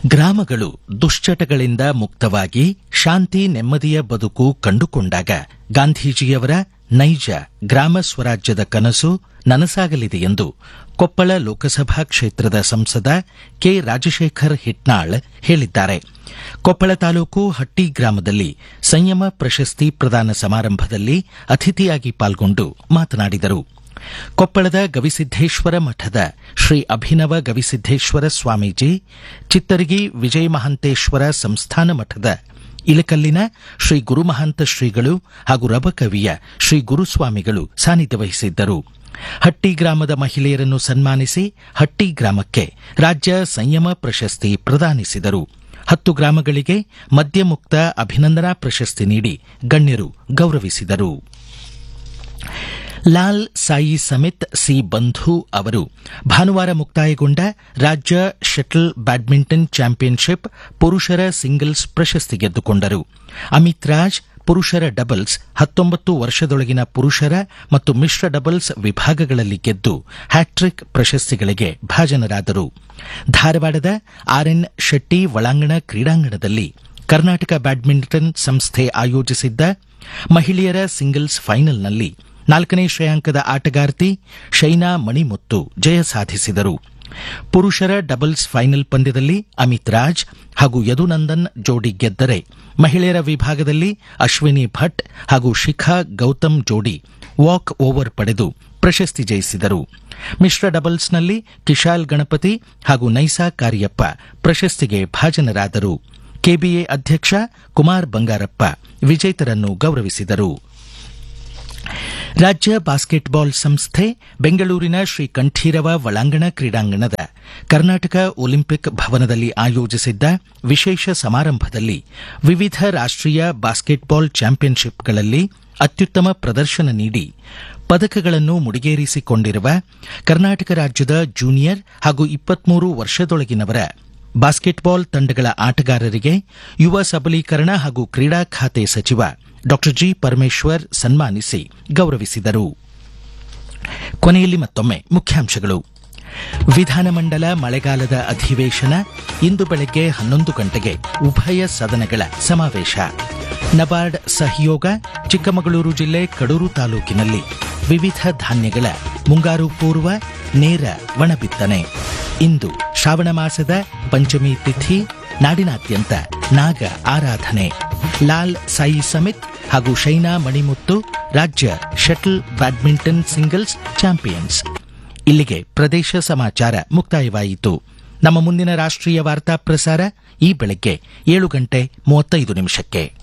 ಗ್ರಾಮಗಳು ದುಶ್ಚಟಗಳಿಂದ ಮುಕ್ತವಾಗಿ ಶಾಂತಿ ನೆಮ್ಮದಿಯ ಬದುಕು ಕಂಡುಕೊಂಡಾಗ ಗಾಂಧೀಜಿಯವರ ನೈಜ ಗ್ರಾಮ ಸ್ವರಾಜ್ಯದ ಕನಸು ನನಸಾಗಲಿದೆ ಎಂದು ಕೊಪ್ಪಳ ಲೋಕಸಭಾ ಕ್ಷೇತ್ರದ ಸಂಸದ ಕೆ ರಾಜಶೇಖರ್ ಹಿಟ್ನಾಳ್ ಹೇಳಿದ್ದಾರೆ ಕೊಪ್ಪಳ ತಾಲೂಕು ಹಟ್ಟಿ ಗ್ರಾಮದಲ್ಲಿ ಸಂಯಮ ಪ್ರಶಸ್ತಿ ಪ್ರದಾನ ಸಮಾರಂಭದಲ್ಲಿ ಅತಿಥಿಯಾಗಿ ಪಾಲ್ಗೊಂಡು ಮಾತನಾಡಿದರು ಕೊಪ್ಪಳದ ಗವಿಸಿದ್ದೇಶ್ವರ ಮಠದ ಶ್ರೀ ಅಭಿನವ ಗವಿಸಿದ್ದೇಶ್ವರ ಸ್ವಾಮೀಜಿ ಚಿತ್ತರಗಿ ವಿಜಯ ಮಹಾಂತೇಶ್ವರ ಸಂಸ್ಥಾನ ಮಠದ ಇಳಕಲ್ಲಿನ ಶ್ರೀ ಗುರುಮಹಾಂತ ಶ್ರೀಗಳು ಹಾಗೂ ರಬಕವಿಯ ಶ್ರೀ ಗುರುಸ್ವಾಮಿಗಳು ಸಾನ್ನಿಧ್ಯ ವಹಿಸಿದ್ದರು ಹಟ್ಟಿ ಗ್ರಾಮದ ಮಹಿಳೆಯರನ್ನು ಸನ್ಮಾನಿಸಿ ಹಟ್ಟಿ ಗ್ರಾಮಕ್ಕೆ ರಾಜ್ಯ ಸಂಯಮ ಪ್ರಶಸ್ತಿ ಪ್ರದಾನಿಸಿದರು ಹತ್ತು ಗ್ರಾಮಗಳಿಗೆ ಮದ್ಯಮುಕ್ತ ಅಭಿನಂದನಾ ಪ್ರಶಸ್ತಿ ನೀಡಿ ಗಣ್ಯರು ಗೌರವಿಸಿದರು ಲಾಲ್ ಸಾಯಿ ಸಮಿತ್ ಸಿ ಬಂಧು ಅವರು ಭಾನುವಾರ ಮುಕ್ತಾಯಗೊಂಡ ರಾಜ್ಯ ಶಟಲ್ ಬ್ಯಾಡ್ಮಿಂಟನ್ ಚಾಂಪಿಯನ್ಶಿಪ್ ಪುರುಷರ ಸಿಂಗಲ್ಸ್ ಪ್ರಶಸ್ತಿ ಗೆದ್ದುಕೊಂಡರು ಅಮಿತ್ ರಾಜ್ ಪುರುಷರ ಡಬಲ್ಸ್ ಹತ್ತೊಂಬತ್ತು ವರ್ಷದೊಳಗಿನ ಪುರುಷರ ಮತ್ತು ಮಿಶ್ರ ಡಬಲ್ಸ್ ವಿಭಾಗಗಳಲ್ಲಿ ಗೆದ್ದು ಹ್ಯಾಟ್ರಿಕ್ ಪ್ರಶಸ್ತಿಗಳಿಗೆ ಭಾಜನರಾದರು ಧಾರವಾಡದ ಆರ್ಎನ್ ಶೆಟ್ಟಿ ಒಳಾಂಗಣ ಕ್ರೀಡಾಂಗಣದಲ್ಲಿ ಕರ್ನಾಟಕ ಬ್ಯಾಡ್ಮಿಂಟನ್ ಸಂಸ್ಥೆ ಆಯೋಜಿಸಿದ್ದ ಮಹಿಳೆಯರ ಸಿಂಗಲ್ಸ್ ಫೈನಲ್ನಲ್ಲಿ ನಾಲ್ಕನೇ ಶ್ರೇಯಾಂಕದ ಆಟಗಾರ್ತಿ ಶೈನಾ ಮಣಿಮುತ್ತು ಜಯ ಸಾಧಿಸಿದರು ಪುರುಷರ ಡಬಲ್ಸ್ ಫೈನಲ್ ಪಂದ್ಯದಲ್ಲಿ ಅಮಿತ್ ರಾಜ್ ಹಾಗೂ ಯದುನಂದನ್ ಜೋಡಿ ಗೆದ್ದರೆ ಮಹಿಳೆಯರ ವಿಭಾಗದಲ್ಲಿ ಅಶ್ವಿನಿ ಭಟ್ ಹಾಗೂ ಶಿಖಾ ಗೌತಮ್ ಜೋಡಿ ವಾಕ್ ಓವರ್ ಪಡೆದು ಪ್ರಶಸ್ತಿ ಜಯಿಸಿದರು ಮಿಶ್ರ ಡಬಲ್ಸ್ನಲ್ಲಿ ಕಿಶಾಲ್ ಗಣಪತಿ ಹಾಗೂ ನೈಸಾ ಕಾರ್ಯಪ್ಪ ಪ್ರಶಸ್ತಿಗೆ ಭಾಜನರಾದರು ಕೆಬಿಎ ಅಧ್ಯಕ್ಷ ಕುಮಾರ್ ಬಂಗಾರಪ್ಪ ವಿಜೇತರನ್ನು ಗೌರವಿಸಿದರು ರಾಜ್ಯ ಬಾಸ್ಕೆಟ್ಬಾಲ್ ಸಂಸ್ಥೆ ಬೆಂಗಳೂರಿನ ಶ್ರೀ ಕಂಠೀರವ ಒಳಾಂಗಣ ಕ್ರೀಡಾಂಗಣದ ಕರ್ನಾಟಕ ಒಲಿಂಪಿಕ್ ಭವನದಲ್ಲಿ ಆಯೋಜಿಸಿದ್ದ ವಿಶೇಷ ಸಮಾರಂಭದಲ್ಲಿ ವಿವಿಧ ರಾಷ್ಟೀಯ ಬಾಸ್ಕೆಟ್ಬಾಲ್ ಚಾಂಪಿಯನ್ಶಿಪ್ಗಳಲ್ಲಿ ಅತ್ಯುತ್ತಮ ಪ್ರದರ್ಶನ ನೀಡಿ ಪದಕಗಳನ್ನು ಮುಡಿಗೇರಿಸಿಕೊಂಡಿರುವ ಕರ್ನಾಟಕ ರಾಜ್ಯದ ಜೂನಿಯರ್ ಹಾಗೂ ಇಪ್ಪತ್ಮೂರು ವರ್ಷದೊಳಗಿನವರ ಬಾಸ್ಕೆಟ್ಬಾಲ್ ತಂಡಗಳ ಆಟಗಾರರಿಗೆ ಯುವ ಸಬಲೀಕರಣ ಹಾಗೂ ಕ್ರೀಡಾ ಖಾತೆ ಸಚಿವ ಡಾ ಜಿ ಪರಮೇಶ್ವರ್ ಸನ್ಮಾನಿಸಿ ಗೌರವಿಸಿದರು ಕೊನೆಯಲ್ಲಿ ಮತ್ತೊಮ್ಮೆ ಮುಖ್ಯಾಂಶಗಳು ವಿಧಾನಮಂಡಲ ಮಳೆಗಾಲದ ಅಧಿವೇಶನ ಇಂದು ಬೆಳಗ್ಗೆ ಹನ್ನೊಂದು ಗಂಟೆಗೆ ಉಭಯ ಸದನಗಳ ಸಮಾವೇಶ ನಬಾರ್ಡ್ ಸಹಯೋಗ ಚಿಕ್ಕಮಗಳೂರು ಜಿಲ್ಲೆ ಕಡೂರು ತಾಲೂಕಿನಲ್ಲಿ ವಿವಿಧ ಧಾನ್ಯಗಳ ಮುಂಗಾರು ಪೂರ್ವ ನೇರ ಒಣಬಿತ್ತನೆ ಇಂದು ಶ್ರಾವಣ ಮಾಸದ ಪಂಚಮಿ ತಿಥಿ ನಾಡಿನಾದ್ಯಂತ ನಾಗ ಆರಾಧನೆ ಲಾಲ್ ಸಾಯಿ ಸಮಿತ್ ಹಾಗೂ ಶೈನಾ ಮಣಿಮುತ್ತು ರಾಜ್ಯ ಶಟಲ್ ಬ್ಯಾಡ್ಮಿಂಟನ್ ಸಿಂಗಲ್ಸ್ ಚಾಂಪಿಯನ್ಸ್ ಇಲ್ಲಿಗೆ ಪ್ರದೇಶ ಸಮಾಚಾರ ಮುಕ್ತಾಯವಾಯಿತು ನಮ್ಮ ಮುಂದಿನ ರಾಷ್ಟ್ರೀಯ ವಾರ್ತಾ ಪ್ರಸಾರ ಈ ಬೆಳಗ್ಗೆ ಏಳು ಗಂಟೆ ಮೂವತ್ತೈದು ನಿಮಿಷಕ್ಕೆ